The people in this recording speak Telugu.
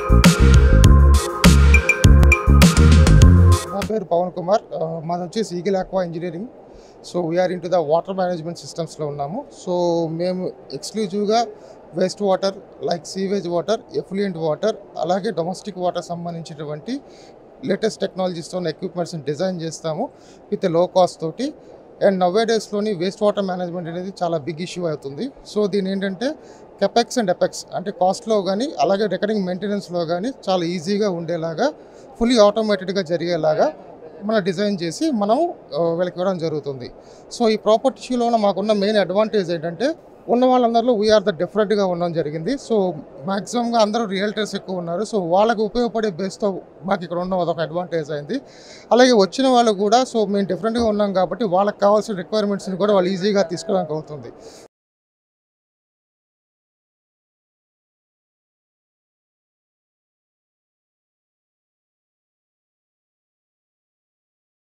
నా పేరు పవన్ కుమార్ ఆ, మాది వచ్చేసి Eagle Aqua Engineering so we're into the water management సిస్టమ్స్లో ఉన్నాము సో మేము ఎక్స్క్లూజివ్గా waste water like sewage water effluent water అలాగే డొమెస్టిక్ వాటర్ సంబంధించినటువంటి లేటెస్ట్ టెక్నాలజీస్తో ఉన్న ఎక్విప్మెంట్స్ని డిజైన్ చేస్తాము విత్ లో కాస్ట్ తోటి అండ్ నవ్వే డేస్లోని వేస్ట్ వాటర్ మేనేజ్మెంట్ అనేది చాలా బిగ్ ఇష్యూ అవుతుంది సో దీని ఏంటంటే కెపెక్స్ అండ్ ఎపెక్స్ అంటే కాస్ట్లో కానీ అలాగే రికరింగ్ మెయింటెనెన్స్లో కానీ చాలా ఈజీగా ఉండేలాగా ఫుల్లీ ఆటోమేటెడ్గా జరిగేలాగా మనం డిజైన్ చేసి మనం ఆ, వీళ్ళకి ఇవ్వడం జరుగుతుంది సో ఈ ప్రాపర్టీలో మాకున్న మెయిన్ అడ్వాంటేజ్ ఏంటంటే ఉన్న వాళ్ళందరిలో వీఆర్ ద డిఫరెంట్గా ఉండడం జరిగింది సో మ్యాక్సిమంగా అందరూ రియల్టర్స్ ఎక్కువ ఉన్నారు సో వాళ్ళకి ఉపయోగపడే బేస్తో మాకు ఇక్కడ ఉండడం అదొక అడ్వాంటేజ్ అయింది అలాగే వచ్చిన వాళ్ళు కూడా సో మేము డిఫరెంట్గా ఉన్నాం కాబట్టి వాళ్ళకి కావాల్సిన రిక్వైర్మెంట్స్ని కూడా వాళ్ళు ఈజీగా తీసుకోవడానికి అవుతుంది